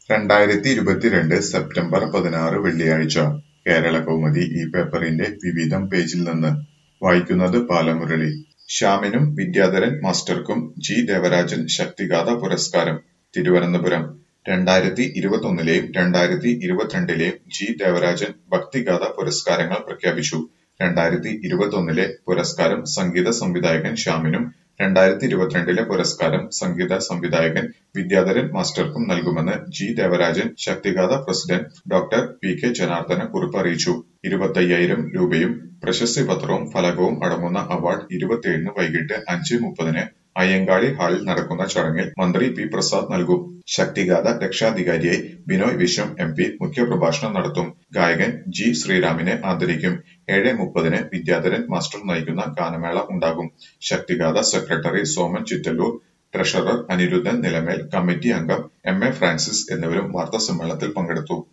രണ്ടായിരത്തി ഇരുപത്തിരണ്ട് സെപ്റ്റംബർ പതിനാറ് വെള്ളിയാഴ്ച കേരളകൗമുദി ഈ പേപ്പറിന്റെ വിവിധം പേജിൽ നിന്ന് വായിക്കുന്നത് ബാലമുരളി ശ്യാമിനും വിദ്യാധരൻ മാസ്റ്റർക്കും ജി ദേവരാജൻ ശക്തിഗാഥ പുരസ്കാരം തിരുവനന്തപുരം രണ്ടായിരത്തി ഇരുപത്തൊന്നിലെയും രണ്ടായിരത്തി ഇരുപത്തിരണ്ടിലെയും ജി ദേവരാജൻ ഭക്തിഗാഥ പുരസ്കാരങ്ങൾ പ്രഖ്യാപിച്ചു രണ്ടായിരത്തി ഇരുപത്തൊന്നിലെ പുരസ്കാരം സംഗീത സംവിധായകൻ ശ്യാമിനും രണ്ടായിരത്തി ഇരുപത്തിരണ്ടിലെ പുരസ്കാരം സംഗീത സംവിധായകൻ വിദ്യാധരൻ മാസ്റ്റർക്കും നൽകുമെന്ന് G Devarajan Shakthigatha president doctor P K Janardhana Kurup അറിയിച്ചു ഇരുപത്തയ്യായിരം രൂപയും പ്രശസ്തി പത്രവും ഫലകവും അടങ്ങുന്ന അവാർഡ് ഇരുപത്തിയേഴിന് വൈകിട്ട് അഞ്ച് മുപ്പതിന് അയ്യങ്കാളി ഹാളിൽ നടക്കുന്ന ചടങ്ങിൽ മന്ത്രി പി പ്രസാദ് നൽകും ശക്തിഗാഥ രക്ഷാധികാരിയായി ബിനോയ് വിശ്വം എം പി മുഖ്യപ്രഭാഷണം നടത്തും ഗായകൻ ജി ശ്രീറാമിനെ ആദരിക്കും ഏഴ് മുപ്പതിന് വിദ്യാധരൻ മാസ്റ്റർ നയിക്കുന്ന ഗാനമേള ഉണ്ടാകും Shakthigatha secretary Soman Chittallur treasurer Anirudhan Nilamel committee അംഗം എം എ ഫ്രാൻസിസ് എന്നിവരും വാർത്താസമ്മേളനത്തിൽ പങ്കെടുത്തു